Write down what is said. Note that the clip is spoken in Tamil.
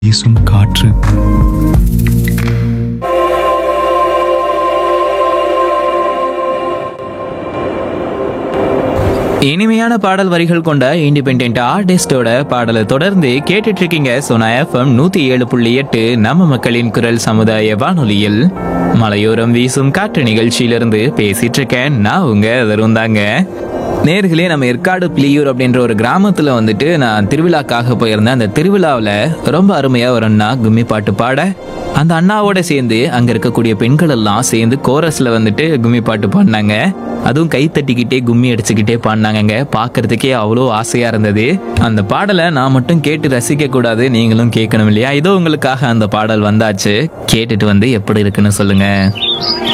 வீசும் காற்று இனிமையான பாடல் வரிகள் கொண்ட இண்டிபெண்ட் ஆர்டிஸ்டோட பாடலை தொடர்ந்து கேட்டுட்டு இருக்கீங்க சோனா எஃப்எம் நூத்தி ஏழு புள்ளி எட்டு நம்ம மக்களின் குரல் சமுதாய வானொலியில் மலையோரம் வீசும் காற்று நிகழ்ச்சியிலிருந்து பேசிட்டு இருக்கேன் நான் உங்க தருண் தாங்க நேர்களே நம்ம ஏற்காடு பிளியூர் அப்படின்ற ஒரு கிராமத்துல வந்துட்டு நான் திருவிழாக்காக போயிருந்தேன் அந்த திருவிழாவில் ரொம்ப அருமையா ஒரு அண்ணா கும்மி பாட்டு பாட அந்த அண்ணாவோட சேர்ந்து அங்க இருக்கக்கூடிய பெண்கள் எல்லாம் சேர்ந்து கோரஸ்ல வந்துட்டு கும்மி பாட்டு பாடினாங்க அதுவும் கை தட்டிக்கிட்டே கும்மி அடிச்சுக்கிட்டே பாடினாங்கங்க பார்க்கறதுக்கே அவ்வளோ ஆசையா இருந்தது அந்த பாடலை நான் மட்டும் கேட்டு ரசிக்க கூடாது நீங்களும் கேட்கணும் இல்லையா இதோ உங்களுக்காக அந்த பாடல் வந்தாச்சு கேட்டுட்டு வந்து எப்படி இருக்குன்னு சொல்லுங்க